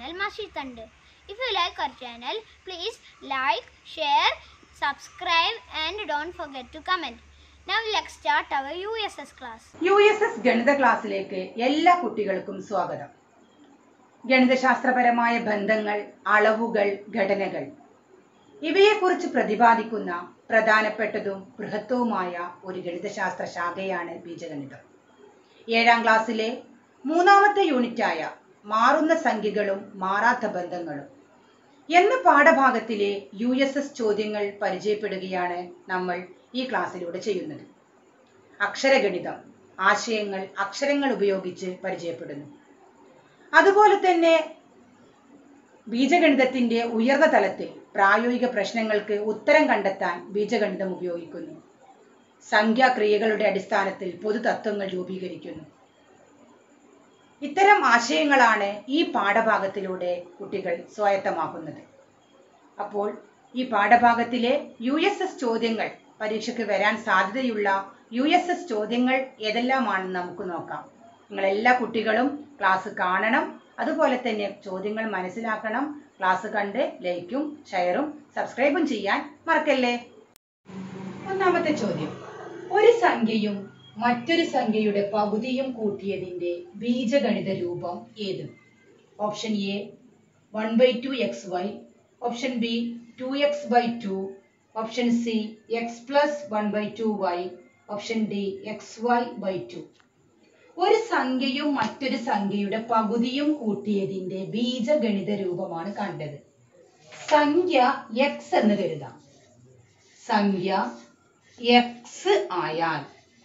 channel Mashi Thunder. If you like our channel, please like, share, subscribe and don't forget to comment. Now let's start our USS class. U S S ഗണിത ക്ലാസ്സിലേക്ക് എല്ലാ കുട്ടികൾക്കും സ്വാഗതം ഗണിതശാസ്ത്രപരമായ ബന്ധങ്ങൾ അളവുകൾ ഘടനകൾ ഇവയെക്കുറിച്ച് പ്രതിപാദിക്കുന്ന പ്രധാനപ്പെട്ടതും ബൃഹത്വവുമായ ഒരു ഗണിതശാസ്ത്ര ശാഖയാണ് ബീജഗണിതം ഏഴാം ക്ലാസ്സിലെ മൂന്നാമത്തെ യൂണിറ്റായ മാറുന്ന സംഖ്യകളും മാറാത്ത ബന്ധങ്ങളും എന്ന പാഠഭാഗത്തിലെ യു എസ് എസ് ചോദ്യങ്ങൾ പരിചയപ്പെടുകയാണ് നമ്മൾ ഈ ക്ലാസ്സിലൂടെ ചെയ്യുന്നത് അക്ഷരഗണിതം ആശയങ്ങൾ അക്ഷരങ്ങൾ ഉപയോഗിച്ച് പരിചയപ്പെടുന്നു അതുപോലെ തന്നെ ബീജഗണിതത്തിന്റെ ഉയർന്ന തലത്തിൽ പ്രായോഗിക പ്രശ്നങ്ങൾക്ക് ഉത്തരം കണ്ടെത്താൻ ബീജഗണിതം ഉപയോഗിക്കുന്നു സംഖ്യാക്രിയകളുടെ അടിസ്ഥാനത്തിൽ പൊതുതത്വങ്ങൾ രൂപീകരിക്കുന്നു ഇത്തരം ആശയങ്ങളാണ് ഈ പാഠഭാഗത്തിലൂടെ കുട്ടികൾ സ്വായത്തമാക്കുന്നത് അപ്പോൾ ഈ പാഠഭാഗത്തിലെ യു എസ് എസ് ചോദ്യങ്ങൾ പരീക്ഷയ്ക്ക് വരാൻ സാധ്യതയുള്ള യു എസ് എസ് ചോദ്യങ്ങൾ ഏതെല്ലാമാണെന്ന് നമുക്ക് നോക്കാം നിങ്ങൾ എല്ലാ കുട്ടികളും ക്ലാസ് കാണണം അതുപോലെ തന്നെ ചോദ്യങ്ങൾ മനസ്സിലാക്കണം ക്ലാസ് കണ്ട് ലൈക്കും ഷെയറും സബ്സ്ക്രൈബും ചെയ്യാൻ മറക്കല്ലേ ഒന്നാമത്തെ ചോദ്യം ഒരു സംഖ്യയും മറ്റൊരു സംഖ്യയുടെ പകുതിയും കൂട്ടിയതിന്റെ ബീജഗണിത രൂപം ഏത് option A one by two X Y option B two X by two option C X plus one by two Y option D X Y by two ഒരു സംഖ്യയും മറ്റൊരു സംഖ്യയുടെ പകുതിയും കൂട്ടിയതിന്റെ ബീജഗണിത രൂപമാണ് കണ്ടത് സംഖ്യ എക്സ് എന്ന് കരുതാം സംഖ്യ എക്സ് ആയാൽ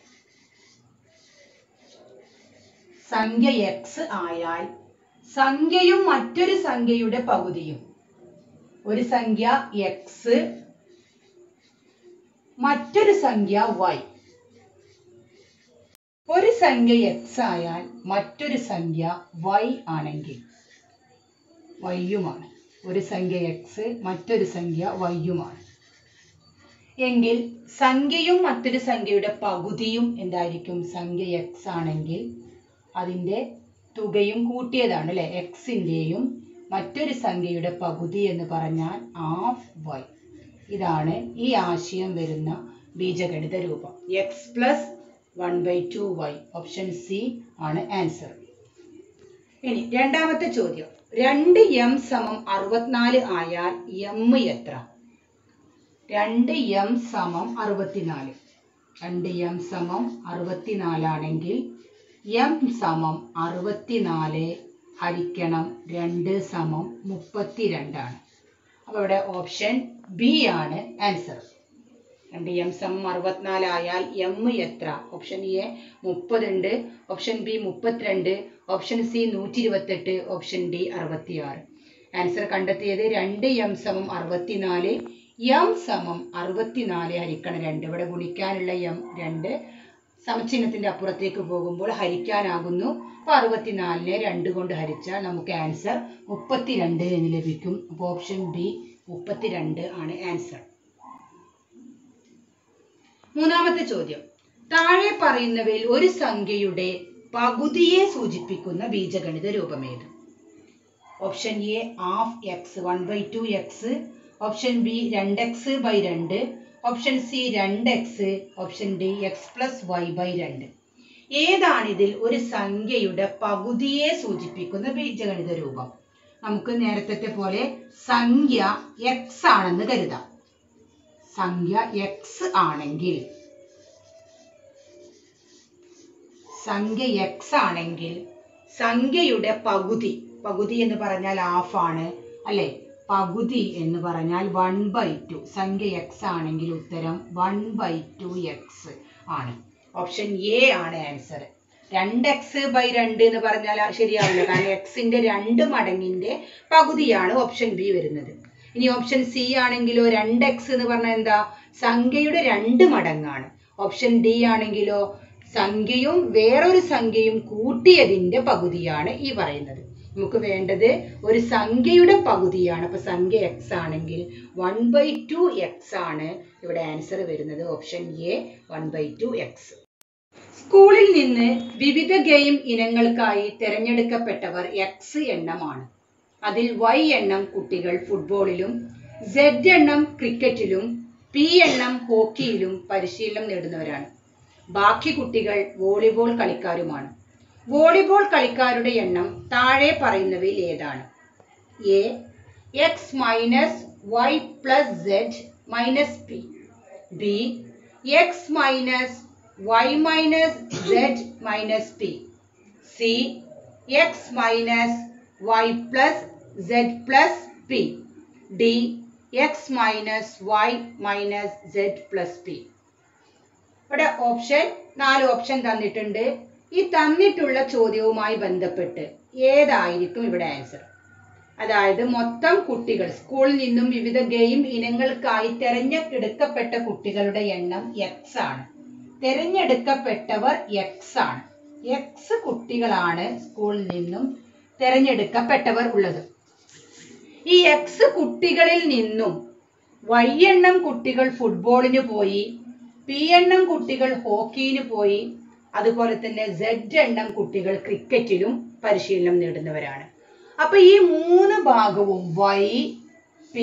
സംഖ്യ എക്സ് ആയാൽ സംഖ്യയും മറ്റൊരു സംഖ്യയുടെ പകുതിയും ഒരു സംഖ്യ എക്സ് മറ്റൊരു സംഖ്യ വൈ ഒരു സംഖ്യ എക്സ് ആയാൽ മറ്റൊരു സംഖ്യ വൈ ആണെങ്കിൽ വൈയുമാണ് ഒരു സംഖ്യ എക്സ് മറ്റൊരു സംഖ്യ വൈയുമാണ് എങ്കിൽ സംഖ്യയും മറ്റൊരു സംഖ്യയുടെ പകുതിയും എന്തായിരിക്കും സംഖ്യ എക്സ് ആണെങ്കിൽ അതിൻ്റെ തുകയും കൂട്ടിയതാണ് അല്ലെ എക്സിൻ്റെയും മറ്റൊരു സംഖ്യയുടെ പകുതി എന്ന് പറഞ്ഞാൽ ഹാഫ് വൈ ഇതാണ് ഈ ആശയം വരുന്ന ബീജഗണിത രൂപം X plus one by two Y option C ആണ് ആൻസർ ഇനി രണ്ടാമത്തെ ചോദ്യം രണ്ട് എം സമം അറുപത്തിനാല് ആയാൽ എം എത്ര രണ്ട് എം സമം അറുപത്തിനാല് രണ്ട് എം സമം അറുപത്തിനാലാണെങ്കിൽ എം സമം അറുപത്തിനാല് ഹരിക്കണം രണ്ട് സമം മുപ്പത്തിരണ്ടാണ് അപ്പോൾ ഇവിടെ ഓപ്ഷൻ ബി ആണ് ആൻസർ രണ്ട് എം സമം അറുപത്തിനാലായാൽ എം എത്ര ഓപ്ഷൻ എ മുപ്പതുണ്ട് ഓപ്ഷൻ ബി മുപ്പത്തിരണ്ട് ഓപ്ഷൻ സി നൂറ്റി ഇരുപത്തെട്ട് ഓപ്ഷൻ ഡി അറുപത്തിയാറ് ആൻസർ കണ്ടെത്തിയത് രണ്ട് എം സമം അറുപത്തിനാല് എം സമം അറുപത്തിനാല് ഹരിക്കണം രണ്ട് ഇവിടെ ഗുണിക്കാനുള്ള എം രണ്ട് സമചിഹ്നത്തിന്റെ അപ്പുറത്തേക്ക് പോകുമ്പോൾ ഹരിക്കാനാകുന്നു അപ്പോൾ അറുപത്തിനാലിനെ രണ്ട് കൊണ്ട് ഹരിച്ചാൽ നമുക്ക് ആൻസർ മുപ്പത്തിരണ്ട് എന്ന് ലഭിക്കും അപ്പോൾ ഓപ്ഷൻ ബി മുപ്പത്തിരണ്ട് ആണ് ആൻസർ മൂന്നാമത്തെ ചോദ്യം താഴെ പറയുന്നവയിൽ ഒരു സംഖ്യയുടെ പകുതിയെ സൂചിപ്പിക്കുന്ന ബീജഗണിത രൂപമേത് option A half X one by two X option B രണ്ട് എക്സ് ബൈ രണ്ട് ഓപ്ഷൻ സി രണ്ട് X option D X plus Y by രണ്ട് ഏതാണിതിൽ ഒരു സംഖ്യയുടെ പകുതിയെ സൂചിപ്പിക്കുന്ന ബീജഗണിത രൂപം നമുക്ക് നേരത്തെ പോലെ സംഖ്യ എക്സ് ആണെന്ന് കരുതാം സംഖ്യ എക്സ് ആണെങ്കിൽ സംഖ്യ എക്സ് ആണെങ്കിൽ സംഖ്യയുടെ പകുതി പകുതി എന്ന് പറഞ്ഞാൽ ഹാഫ് ആണ് അല്ലെ പകുതി എന്ന് പറഞ്ഞാൽ വൺ ബൈ ടു സംഖ്യ എക്സ് ആണെങ്കിൽ ഉത്തരം വൺ ബൈ ടു എക്സ് ആണ് ഓപ്ഷൻ എ ആണ് ആൻസർ രണ്ട് എക്സ് ബൈ രണ്ട് എന്ന് പറഞ്ഞാൽ ശരിയാവില്ല കാരണം എക്സിന്റെ രണ്ട് മടങ്ങിന്റെ പകുതിയാണ് ഓപ്ഷൻ ബി വരുന്നത് ഇനി ഓപ്ഷൻ സി ആണെങ്കിലോ രണ്ട് എക്സ് എന്ന് പറഞ്ഞാൽ എന്താ സംഖ്യയുടെ രണ്ട് മടങ്ങാണ് ഓപ്ഷൻ ഡി ആണെങ്കിലോ സംഖ്യയും വേറൊരു സംഖ്യയും കൂട്ടിയതിന്റെ പകുതിയാണ് ഈ പറയുന്നത് നമുക്ക് വേണ്ടത് ഒരു സംഖ്യയുടെ പകുതിയാണ് അപ്പൊ സംഖ്യ എക്സ് ആണെങ്കിൽ വൺ ബൈ ടു എക്സ് ആണ് ഇവിടെ ആൻസർ വരുന്നത് option A one by two X സ്കൂളിൽ നിന്ന് വിവിധ ഗെയിം ഇനങ്ങൾക്കായി തിരഞ്ഞെടുക്കപ്പെട്ടവർ എക്സ് എണ്ണമാണ് അതിൽ വൈ എണ്ണം കുട്ടികൾ ഫുട്ബോളിലും സെഡ് എണ്ണം ക്രിക്കറ്റിലും പി എണ്ണം ഹോക്കിയിലും പരിശീലനം നേടുന്നവരാണ് ബാക്കി കുട്ടികൾ വോളിബോൾ കളിക്കാരുമാണ് വോളിബോൾ കളിക്കാരുടെ എണ്ണം താഴെ പറയുന്നവയിൽ ഏതാണ് A X minus Y plus Z minus P B X minus Y minus Z minus P C X minus Y plus Z plus P D X minus Y minus Z plus P ഇവിടെ option നാല് option തന്നിട്ടുണ്ട് ഈ തന്നിട്ടുള്ള ചോദ്യവുമായി ബന്ധപ്പെട്ട് ഏതായിരിക്കും ഇവിടെ answer അതായത് മൊത്തം കുട്ടികൾ സ്കൂളിൽ നിന്നും വിവിധ ഗെയിം ഇനങ്ങൾക്കായി തെരഞ്ഞെടുക്കപ്പെട്ട കുട്ടികളുടെ എണ്ണം എക്സ് ആണ് തെരഞ്ഞെടുക്കപ്പെട്ടവർ എക്സ് ആണ് എക്സ് കുട്ടികളാണ് സ്കൂളിൽ നിന്നും തെരഞ്ഞെടുക്കപ്പെട്ടവർ ഉള്ളത് ഈ എക്സ് കുട്ടികളിൽ നിന്നും വൈ എണ്ണം കുട്ടികൾ ഫുട്ബോളിന് പോയി പി എണ്ണം കുട്ടികൾ ഹോക്കിയിന് പോയി അതുപോലെ തന്നെ സെഡ് എണ്ണം കുട്ടികൾ ക്രിക്കറ്റിലും പരിശീലനം നേടുന്നവരാണ് അപ്പൊ ഈ മൂന്ന് ഭാഗവും വൈ പി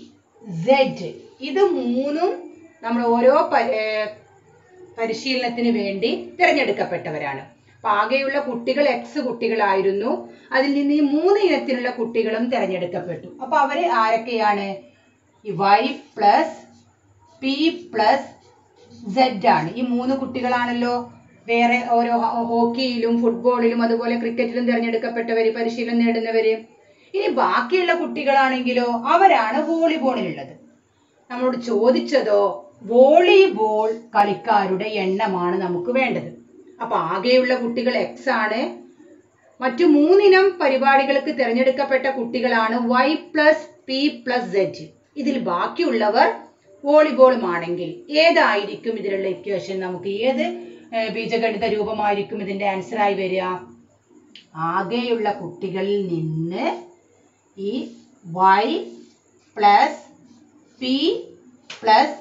സെഡ് ഇത് മൂന്നും നമ്മൾ ഓരോ പ- ഏർ പരിശീലനത്തിന് വേണ്ടി തിരഞ്ഞെടുക്കപ്പെട്ടവരാണ് അപ്പൊ ആകെയുള്ള കുട്ടികൾ എക്സ് കുട്ടികളായിരുന്നു അതിൽ നിന്ന് ഈ മൂന്ന് ഇനത്തിലുള്ള കുട്ടികളും തിരഞ്ഞെടുക്കപ്പെട്ടു അപ്പൊ അവര് ആരൊക്കെയാണ് ഈ Y plus P plus Z ആണ് ഈ മൂന്ന് കുട്ടികളാണല്ലോ വേറെ ഓരോ ഹോ- ഹോക്കിയിലും ഫുട്ബോളിലും അതുപോലെ ക്രിക്കറ്റിലും തിരഞ്ഞെടുക്കപ്പെട്ടവര് പരിശീലനം നേടുന്നവര് ഇനി ബാക്കിയുള്ള കുട്ടികളാണെങ്കിലോ അവരാണ് വോളിബോളിലുള്ളത് നമ്മളോട് ചോദിച്ചതോ വോളിബോൾ കളിക്കാരുടെ എണ്ണമാണ് നമുക്ക് വേണ്ടത് അപ്പൊ ആകെയുള്ള കുട്ടികൾ എക്സ് ആണ് മറ്റു മൂന്നിനം പരിപാടികൾക്ക് തിരഞ്ഞെടുക്കപ്പെട്ട കുട്ടികളാണ് Y plus P plus Z ഇതിൽ ബാക്കിയുള്ളവർ വോളിബോളുമാണെങ്കിൽ ഏതായിരിക്കും ഇതിലുള്ള ഇക്വേഷൻ നമുക്ക് ഏത് ഏർ, ബീജഗണിത രൂപമായിരിക്കും ഇതിന്റെ ആൻസർ ആയി വരിക ആകെയുള്ള കുട്ടികളിൽ നിന്ന് ഈ Y plus P plus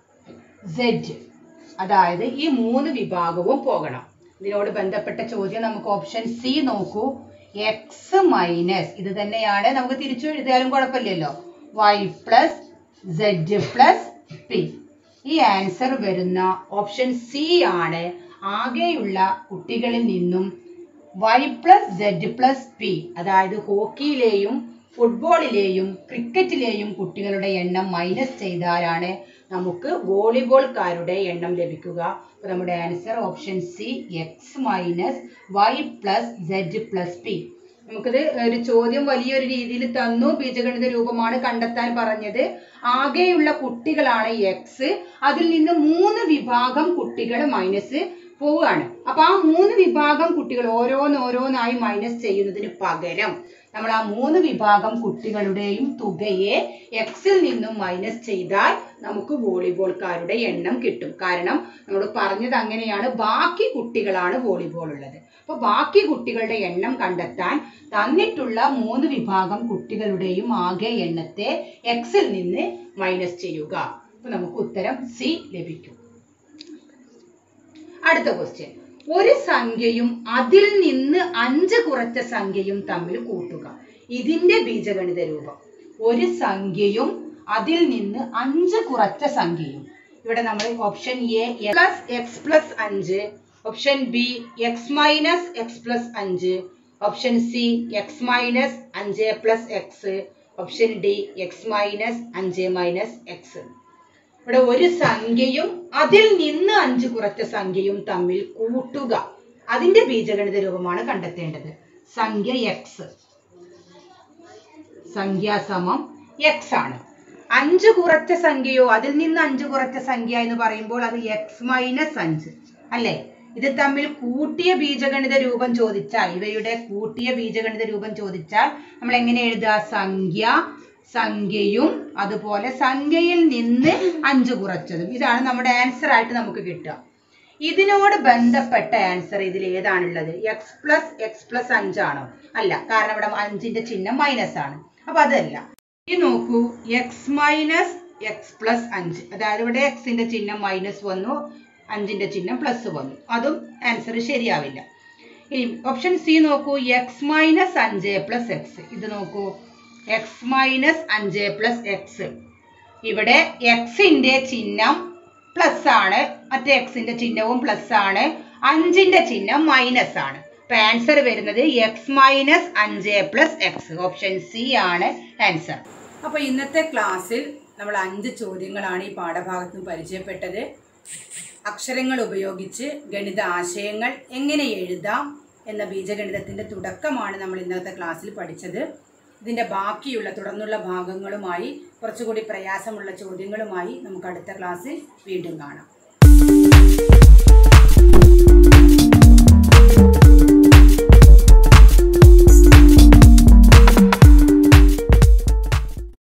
Z അതായത് ഈ മൂന്ന് വിഭാഗവും പോകണം ഇതിനോട് ബന്ധപ്പെട്ട ചോദ്യം നമുക്ക് ഓപ്ഷൻ സി നോക്കൂ എക്സ് മൈനസ് ഇത് തന്നെയാണ് നമുക്ക് തിരിച്ചു എഴുതിയാലും കുഴപ്പമില്ലല്ലോ Y plus Z plus P ഈ ആൻസർ വരുന്ന ഓപ്ഷൻ സി ആണ് ആകെയുള്ള കുട്ടികളിൽ നിന്നും Y plus Z plus P അതായത് ഹോക്കിയിലെയും ഫുട്ബോളിലെയും ക്രിക്കറ്റിലെയും കുട്ടികളുടെ എണ്ണം മൈനസ് ചെയ്താലാണ് നമുക്ക് വോളിബോൾക്കാരുടെ എണ്ണം ലഭിക്കുക അപ്പോൾ നമ്മുടെ answer option C X minus Y plus Z plus P നമുക്കിത് ഒരു ചോദ്യം വലിയൊരു രീതിയിൽ തന്നു ബീജഗണിത രൂപമാണ് കണ്ടെത്താൻ പറഞ്ഞത് ആകെയുള്ള കുട്ടികളാണ് എക്സ് അതിൽ നിന്ന് മൂന്ന് വിഭാഗം കുട്ടികൾ മൈനസ് പോവുകയാണ് അപ്പൊ ആ മൂന്ന് വിഭാഗം കുട്ടികൾ ഓരോന്നോരോന്നായി മൈനസ് ചെയ്യുന്നതിന് പകരം നമ്മൾ ആ മൂന്ന് വിഭാഗം കുട്ടികളുടെയും തുകയെ എക്സിൽ നിന്നും മൈനസ് ചെയ്താൽ നമുക്ക് വോളിബോൾക്കാരുടെ എണ്ണം കിട്ടും കാരണം നമ്മൾ പറഞ്ഞത് അങ്ങനെയാണ് ബാക്കി കുട്ടികളാണ് വോളിബോൾ ഉള്ളത് അപ്പൊ ബാക്കി കുട്ടികളുടെ എണ്ണം കണ്ടെത്താൻ തന്നിട്ടുള്ള മൂന്ന് വിഭാഗം കുട്ടികളുടെയും ആകെ എണ്ണത്തെ എക്സിൽ നിന്ന് മൈനസ് ചെയ്യുക അപ്പൊ നമുക്ക് ഉത്തരം സി ലഭിക്കും അടുത്ത ക്വസ്റ്റ്യൻ ഒരു സംഖ്യയും അതിൽ നിന്ന് അഞ്ച് കുറച്ച സംഖ്യയും തമ്മിൽ കൂട്ടുക ഇതിന്റെ ബീജഗണിത രൂപം ഒരു സംഖ്യയും അതിൽ നിന്ന് അഞ്ച് കുറച്ച സംഖ്യയും ഇവിടെ നമ്മൾ option A plus X plus അഞ്ച് option B X minus X plus അഞ്ച് ഓപ്ഷൻ സി എക്സ് മൈനസ് അഞ്ച് plus X option D X minus അഞ്ച് മൈനസ് എക്സ് ഇവിടെ ഒരു സംഖ്യയും അതിൽ നിന്ന് അഞ്ച് കുറച്ച സംഖ്യയും തമ്മിൽ കൂട്ടുക അതിന്റെ ബീജഗണിത രൂപമാണ് കണ്ടെത്തേണ്ടത് സംഖ്യ എക്സ് സംഖ്യ സമം എക്സ് ആണ് അഞ്ച് കുറച്ച സംഖ്യയോ അതിൽ നിന്ന് അഞ്ച് കുറച്ച സംഖ്യ എന്ന് പറയുമ്പോൾ അത് എക്സ് മൈനസ് അഞ്ച് അല്ലേ ഇത് തമ്മിൽ കൂട്ടിയ ബീജഗണിത രൂപം ചോദിച്ചാൽ ഇവയുടെ കൂട്ടിയ ബീജഗണിത രൂപം ചോദിച്ചാൽ നമ്മൾ എങ്ങനെ എഴുതുക സംഖ്യ സംഖ്യയും അതുപോലെ സംഖ്യയിൽ നിന്ന് അഞ്ച് കുറച്ചതും ഇതാണ് നമ്മുടെ ആൻസർ ആയിട്ട് നമുക്ക് കിട്ടുക ഇതിനോട് ബന്ധപ്പെട്ട ആൻസർ ഇതിൽ ഏതാണുള്ളത് എക്സ് പ്ലസ് എക്സ് പ്ലസ് അഞ്ചാണോ അല്ല കാരണം ഇവിടെ അഞ്ചിന്റെ ചിഹ്നം മൈനസ് ആണ് അപ്പൊ അതല്ല ഈ നോക്കൂ എക്സ് മൈനസ് എക്സ് പ്ലസ് അഞ്ച് അതായത് ഇവിടെ എക്സിന്റെ ചിഹ്നം മൈനസ് വന്നു അഞ്ചിന്റെ ചിഹ്നം പ്ലസ് വന്നു അതും ആൻസർ ശരിയാവില്ല ഇനി ഓപ്ഷൻ സി നോക്കൂ എക്സ് മൈനസ് അഞ്ച് പ്ലസ് എക്സ് ഇത് നോക്കൂ എക്സ് മൈനസ് അഞ്ച് പ്ലസ് എക്സ് ഇവിടെ എക്സിന്റെ ചിഹ്നം പ്ലസ് ആണ് മറ്റേ എക്സിന്റെ ചിഹ്നവും പ്ലസ് ആണ് അഞ്ചിന്റെ ചിഹ്നം മൈനസ് ആണ് അപ്പൊ ആൻസർ വരുന്നത് എക്സ് മൈനസ് അഞ്ച് പ്ലസ് എക്സ് ഓപ്ഷൻ സി ആണ് ആൻസർ അപ്പൊ ഇന്നത്തെ ക്ലാസ്സിൽ നമ്മൾ അഞ്ച് ചോദ്യങ്ങളാണ് ഈ പാഠഭാഗത്ത് നിന്ന് പരിചയപ്പെട്ടത് അക്ഷരങ്ങൾ ഉപയോഗിച്ച് ഗണിത ആശയങ്ങൾ എങ്ങനെ എഴുതാം എന്ന ബീജഗണിതത്തിന്റെ തുടക്കമാണ് നമ്മൾ ഇന്നത്തെ ക്ലാസ്സിൽ പഠിച്ചത് ഇതിന്റെ ബാക്കിയുള്ള തുടർന്നുള്ള ഭാഗങ്ങളുമായി കുറച്ചുകൂടി പ്രയാസമുള്ള ചോദ്യങ്ങളുമായി നമുക്ക് അടുത്ത ക്ലാസ്സിൽ വീണ്ടും കാണാം